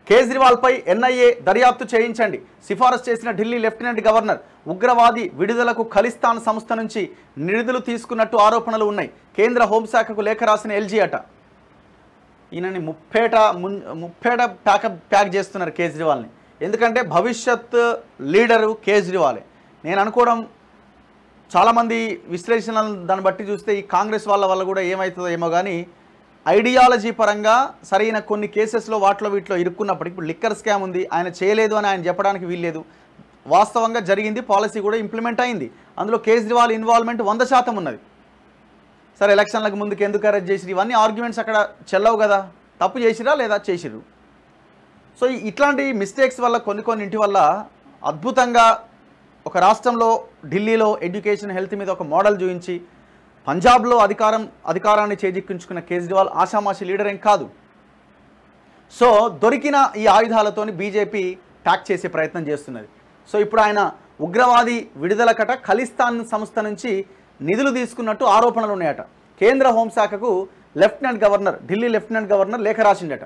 కేజ్రీవాల్పై NIA దర్యాప్తు చేయించండి సిఫారసు చేసిన ఢిల్లీ లెఫ్టినెంట్ గవర్నర్ ఉగ్రవాది విడుదలకు ఖలిస్తాన్ సంస్థ నుంచి నిధులు తీసుకున్నట్టు ఆరోపణలు ఉన్నాయి కేంద్ర హోంశాఖకు లేఖ రాసిన ఎల్జీ అట ఈయనని ముప్పేట మున్ ముప్పేట ప్యాకప్ ప్యాక్ చేస్తున్నారు కేజ్రీవాల్ని ఎందుకంటే భవిష్యత్ లీడరు కేజ్రీవాలే నేను అనుకోవడం చాలామంది విశ్లేషణలు దాన్ని బట్టి చూస్తే ఈ కాంగ్రెస్ వాళ్ళ వల్ల కూడా ఏమవుతుందో ఏమో కానీ ఐడియాలజీ పరంగా సరైన కొన్ని కేసెస్లో వాటిలో వీటిలో ఇరుక్కున్నప్పటికీ ఇప్పుడు లిక్కర్ స్కామ్ ఉంది ఆయన చేయలేదు అని ఆయన చెప్పడానికి వీల్లేదు వాస్తవంగా జరిగింది పాలసీ కూడా ఇంప్లిమెంట్ అయింది అందులో కేజ్రీవాల్ ఇన్వాల్వ్మెంట్ వంద శాతం ఉన్నది సరే ఎలక్షన్లకు ముందుకు ఎందుకు అరెస్ట్ చేసిరు ఇవన్నీ ఆర్గ్యుమెంట్స్ అక్కడ చెల్లవు కదా తప్పు చేసిరా లేదా చేసిరు సో ఈ- ఇట్లాంటి మిస్టేక్స్ వల్ల కొన్ని కొన్ని ఇంటి వల్ల అద్భుతంగా ఒక రాష్ట్రంలో ఢిల్లీలో ఎడ్యుకేషన్ హెల్త్ మీద ఒక మోడల్ చూపించి పంజాబ్లో అధికారం అధికారాన్ని చేజిక్కించుకున్న కేజ్రీవాల్ ఆషామాషి లీడర్ ఏం కాదు సో దొరికిన ఈ ఆయుధాలతోని బీజేపీ ప్యాక్ చేసే ప్రయత్నం చేస్తున్నది సో ఇప్పుడు ఆయన ఉగ్రవాది విడుదల కట ఖలిస్తాన్ సంస్థ నుంచి నిధులు తీసుకున్నట్టు ఆరోపణలు ఉన్నాయట కేంద్ర హోంశాఖకు lieutenant governor Delhi lieutenant governor లేఖ రాసిండట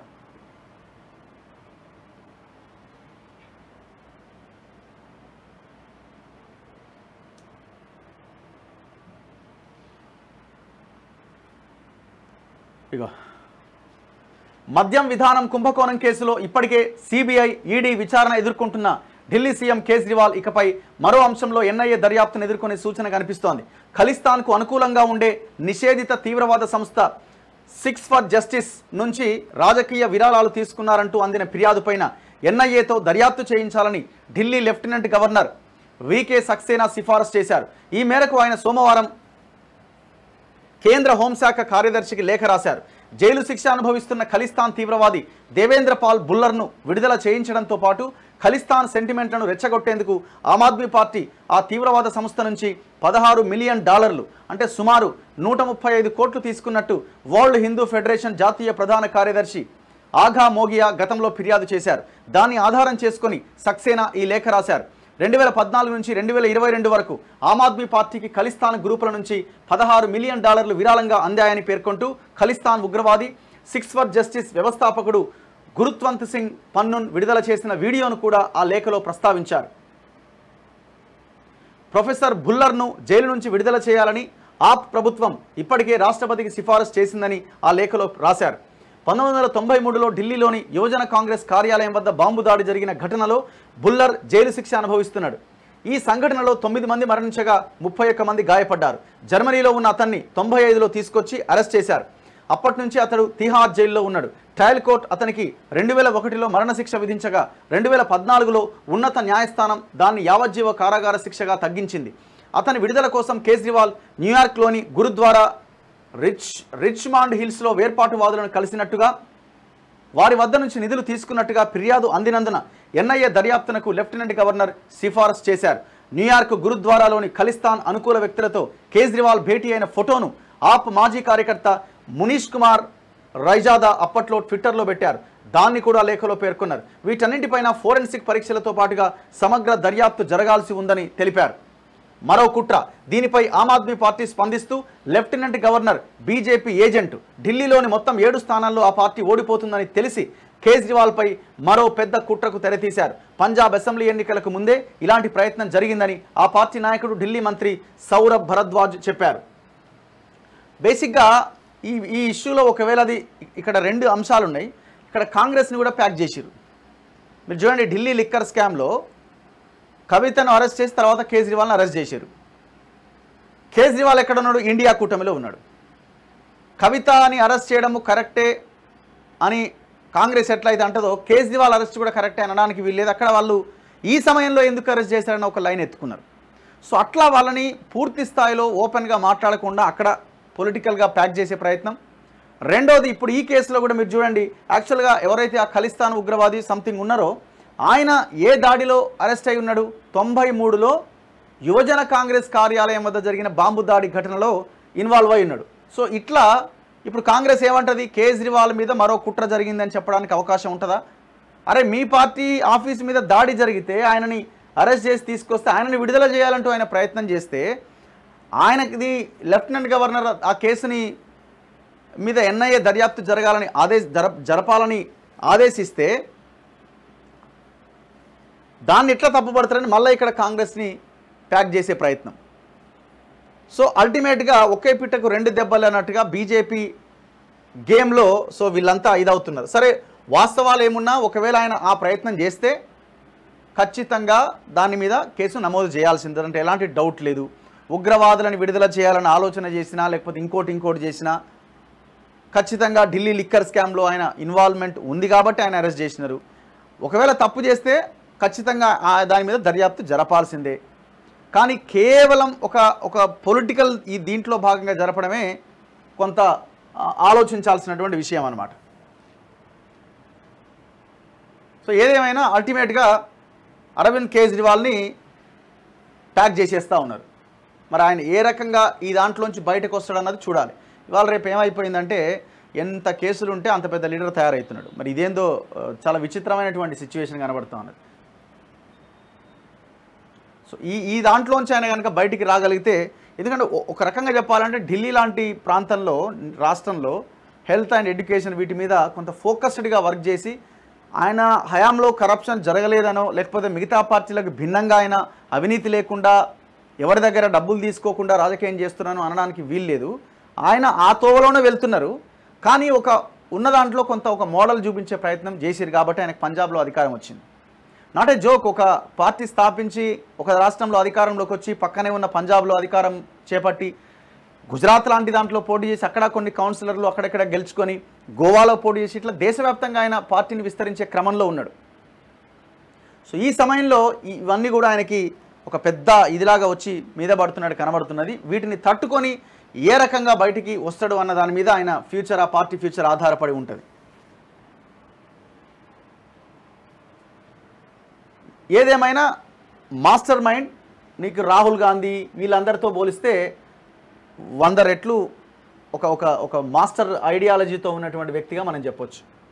ఇగో మద్యం విధానం కుంభకోణం కేసులో ఇప్పటికే సిబిఐ ఈడీ విచారణ ఎదుర్కొంటున్న ఢిల్లీ సీఎం కేజ్రీవాల్ ఇకపై మరో అంశంలో ఎన్ఐఏ దర్యాప్తును ఎదుర్కొనే సూచన కనిపిస్తోంది ఖలిస్తాన్కు అనుకూలంగా ఉండే నిషేధిత తీవ్రవాద సంస్థ సిక్స్ ఫర్ జస్టిస్ నుంచి రాజకీయ విరాళాలు తీసుకున్నారంటూ అందిన ఫిర్యాదుపైన ఎన్ఐఏతో దర్యాప్తు చేయించాలని Delhi lieutenant governor V K Saxena సిఫారసు చేశారు ఈ మేరకు ఆయన సోమవారం కేంద్ర హోంశాఖ కార్యదర్శికి లేఖ రాశారు జైలు శిక్ష అనుభవిస్తున్న ఖలిస్తాన్ తీవ్రవాది దేవేంద్ర పాల్ బుల్లర్ను విడుదల చేయించడంతో పాటు ఖలిస్తాన్ సెంటిమెంట్లను రెచ్చగొట్టేందుకు ఆమ్ ఆద్మీ పార్టీ ఆ తీవ్రవాద సంస్థ నుంచి పదహారు మిలియన్ డాలర్లు అంటే సుమారు నూట ముప్పై ఐదు కోట్లు తీసుకున్నట్టు వరల్డ్ హిందూ ఫెడరేషన్ జాతీయ ప్రధాన కార్యదర్శి ఆఘా మోగియా గతంలో ఫిర్యాదు చేశారు దాన్ని ఆధారం చేసుకొని సక్సేనా ఈ లేఖ రాశారు రెండు వేల పద్నాలుగు నుంచి రెండు వేల ఇరవై రెండు వరకు ఆమ్ ఆద్మీ పార్టీకి ఖలిస్తాన్ గ్రూపుల నుంచి పదహారు మిలియన్ డాలర్లు విరాళంగా అందాయని పేర్కొంటూ ఖలిస్తాన్ ఉగ్రవాది సిక్స్ ఫర్ జస్టిస్ వ్యవస్థాపకుడు గురుత్వంత్ సింగ్ పన్నున్ విడుదల చేసిన వీడియోను కూడా ఆ లేఖలో ప్రస్తావించారు ప్రొఫెసర్ బుల్లర్ను జైలు నుంచి విడుదల చేయాలని ఆప్ ప్రభుత్వం ఇప్పటికే రాష్ట్రపతికి సిఫారసు చేసిందని ఆ లేఖలో రాశారు పంతొమ్మిది వందల తొంభై మూడులో ఢిల్లీలోని యువజన కాంగ్రెస్ కార్యాలయం వద్ద బాంబు దాడి జరిగిన ఘటనలో బుల్లర్ జైలు శిక్ష అనుభవిస్తున్నాడు ఈ సంఘటనలో తొమ్మిది మంది మరణించగా ముప్పై ఒక్క మంది గాయపడ్డారు జర్మనీలో ఉన్న అతన్ని తొంభై ఐదులో తీసుకొచ్చి అరెస్ట్ చేశారు అప్పటి నుంచి అతడు తిహార్ జైల్లో ఉన్నాడు ట్రయల్ కోర్ట్ అతనికి రెండు వేల ఒకటిలో మరణశిక్ష విధించగా రెండు వేల పద్నాలుగులో ఉన్నత న్యాయస్థానం దాన్ని యావజ్జీవ కారాగార శిక్షగా తగ్గించింది అతని విడుదల కోసం కేజ్రీవాల్ న్యూయార్క్లోని గురుద్వారా రిచ్ రిచ్మాండ్ హిల్స్లో వేర్పాటువాదులను కలిసినట్టుగా వారి వద్ద నుంచి నిధులు తీసుకున్నట్టుగా ఫిర్యాదు అందినందున ఎన్ఐఏ దర్యాప్తునకు లెఫ్టినెంట్ గవర్నర్ సిఫారసు చేశారు న్యూయార్క్ గురుద్వారాలోని ఖలిస్తాన్ అనుకూల వ్యక్తులతో కేజ్రీవాల్ భేటీ అయిన ఫోటోను ఆప్ మాజీ కార్యకర్త మునీష్ కుమార్ రైజాదా అప్పట్లో ట్విట్టర్లో పెట్టారు దాన్ని కూడా లేఖలో పేర్కొన్నారు వీటన్నింటిపైన ఫోరెన్సిక్ పరీక్షలతో పాటుగా సమగ్ర దర్యాప్తు జరగాల్సి ఉందని తెలిపారు మరో కుట్ర దీనిపై ఆమ్ ఆద్మీ పార్టీ స్పందిస్తూ లెఫ్టినెంట్ గవర్నర్ బీజేపీ ఏజెంట్ ఢిల్లీలోని మొత్తం ఏడు స్థానాల్లో ఆ పార్టీ ఓడిపోతుందని తెలిసి కేజ్రీవాల్పై మరో పెద్ద కుట్రకు తెరతీశారు పంజాబ్ అసెంబ్లీ ఎన్నికలకు ముందే ఇలాంటి ప్రయత్నం జరిగిందని ఆ పార్టీ నాయకుడు ఢిల్లీ మంత్రి సౌరభ్ భరద్వాజ్ చెప్పారు బేసిక్గా ఈ ఈ ఇష్యూలో ఒకవేళ అది ఇక్కడ రెండు అంశాలు ఉన్నాయి ఇక్కడ కాంగ్రెస్ని కూడా ప్యాక్ చేసిరు మీరు చూడండి ఢిల్లీ లిక్కర్ స్కామ్లో కవితను అరెస్ట్ చేసి తర్వాత కేజ్రీవాల్ని అరెస్ట్ చేశారు కేజ్రీవాల్ ఎక్కడ ఉన్నాడు ఇండియా కూటమిలో ఉన్నాడు కవితని అరెస్ట్ చేయడము కరెక్టే అని కాంగ్రెస్ ఎట్లయితే అంటదో కేజ్రీవాల్ అరెస్ట్ కూడా కరెక్టే అనడానికి వీల్లేదు అక్కడ వాళ్ళు ఈ సమయంలో ఎందుకు అరెస్ట్ చేశారని ఒక లైన్ ఎత్తుకున్నారు సో అట్లా వాళ్ళని పూర్తి స్థాయిలో ఓపెన్గా మాట్లాడకుండా అక్కడ పొలిటికల్గా ప్యాక్ చేసే ప్రయత్నం రెండోది ఇప్పుడు ఈ కేసులో కూడా మీరు చూడండి యాక్చువల్గా ఎవరైతే ఆ ఖలిస్తాన్ ఉగ్రవాది సంథింగ్ ఉన్నారో ఆయన ఏ దాడిలో అరెస్ట్ అయి ఉన్నాడు తొంభై మూడులో యువజన కాంగ్రెస్ కార్యాలయం వద్ద జరిగిన బాంబు దాడి ఘటనలో ఇన్వాల్వ్ అయి ఉన్నాడు సో ఇట్లా ఇప్పుడు కాంగ్రెస్ ఏమంటది కేజ్రీవాల్ మీద మరో కుట్ర జరిగిందని చెప్పడానికి అవకాశం ఉంటుందా అరే మీ పార్టీ ఆఫీస్ మీద దాడి జరిగితే ఆయనని అరెస్ట్ చేసి తీసుకొస్తే ఆయనని విడుదల చేయాలంటూ ఆయన ప్రయత్నం చేస్తే ఆయనకి లెఫ్టినెంట్ గవర్నర్ ఆ కేసుని మీద ఎన్ఐఏ దర్యాప్తు జరగాలని ఆదేశ జర జరపాలని ఆదేశిస్తే దాన్ని ఎట్లా తప్పుపడతారని మళ్ళీ ఇక్కడ కాంగ్రెస్ని ప్యాక్ చేసే ప్రయత్నం సో అల్టిమేట్గా ఒకే పిట్టకు రెండు దెబ్బలు అన్నట్టుగా బీజేపీ గేమ్లో సో వీళ్ళంతా ఇదవుతున్నారు సరే వాస్తవాలు ఏమున్నా ఒకవేళ ఆయన ఆ ప్రయత్నం చేస్తే ఖచ్చితంగా దాని మీద కేసు నమోదు చేయాల్సిందే అంటే ఎలాంటి డౌట్ లేదు ఉగ్రవాదులను విడుదల చేయాలని ఆలోచన చేసినా లేకపోతే ఇంకోటి ఇంకోటి చేసినా ఖచ్చితంగా ఢిల్లీ లిక్కర్ స్కామ్లో ఆయన ఇన్వాల్వ్మెంట్ ఉంది కాబట్టి ఆయన అరెస్ట్ చేసినారు ఒకవేళ తప్పు చేస్తే ఖచ్చితంగా ఆ దాని మీద దర్యాప్తు జరపాల్సిందే కానీ కేవలం ఒక ఒక పొలిటికల్ ఈ దీంట్లో భాగంగా జరపడమే కొంత ఆ, ఆలోచించాల్సినటువంటి విషయం అన్నమాట సో ఏదేమైనా అల్టిమేట్గా అరవింద్ కేజ్రీవాల్ని ట్యాగ్ చేసేస్తూ ఉన్నారు మరి ఆయన ఏ రకంగా ఈ దాంట్లోంచి బయటకు వస్తాడన్నది చూడాలి ఇవాళ రేపు ఏమైపోయిందంటే ఎంత కేసులు ఉంటే అంత పెద్ద లీడర్ తయారవుతున్నాడు మరి ఇదేందో ఆ, చాలా విచిత్రమైనటువంటి సిచ్యువేషన్ కనబడుతూ ఉన్నది సో ఈ ఈ దాంట్లోంచి ఆయన కనుక బయటికి రాగలిగితే ఎందుకంటే ఒ- ఒక రకంగా చెప్పాలంటే ఢిల్లీ లాంటి ప్రాంతంలో రాష్ట్రంలో హెల్త్ అండ్ ఎడ్యుకేషన్ వీటి మీద కొంత ఫోకస్డ్గా వర్క్ చేసి ఆయన హయాంలో కరప్షన్ జరగలేదనో లేకపోతే మిగతా పార్టీలకు భిన్నంగా ఆయన అవినీతి లేకుండా ఎవరి దగ్గర డబ్బులు తీసుకోకుండా రాజకీయం చేస్తున్నాను అనడానికి వీల్లేదు ఆయన ఆ తోవలోనే వెళ్తున్నారు కానీ ఒక ఉన్న దాంట్లో కొంత ఒక మోడల్ చూపించే ప్రయత్నం చేసిరు కాబట్టి ఆయనకు పంజాబ్లో అధికారం వచ్చింది నాట్ ఏ జోక్ ఒక పార్టీ స్థాపించి ఒక రాష్ట్రంలో అధికారంలోకి వచ్చి పక్కనే ఉన్న పంజాబ్లో అధికారం చేపట్టి గుజరాత్ లాంటి దాంట్లో పోటీ చేసి అక్కడ కొన్ని కౌన్సిలర్లు అక్కడక్కడ గెలుచుకొని గోవాలో పోటీ చేసి ఇట్లా దేశవ్యాప్తంగా ఆయన పార్టీని విస్తరించే క్రమంలో ఉన్నాడు సో ఈ సమయంలో ఈ- ఇవన్నీ కూడా ఆయనకి ఒక పెద్ద ఇదిలాగా వచ్చి మీద పడుతున్నాడు కనబడుతున్నది వీటిని తట్టుకొని ఏ రకంగా బయటికి వస్తాడు అన్న దాని మీద ఆయన ఫ్యూచర్ ఆ పార్టీ ఫ్యూచర్ ఆధారపడి ఉంటుంది ఏదేమైనా మాస్టర్ మైండ్ నీకు రాహుల్ గాంధీ వీళ్ళందరితో పోలిస్తే వంద రెట్లు ఒక ఒక ఒక మాస్టర్ ఐడియాలజీతో ఉన్నటువంటి వ్యక్తిగా మనం చెప్పొచ్చు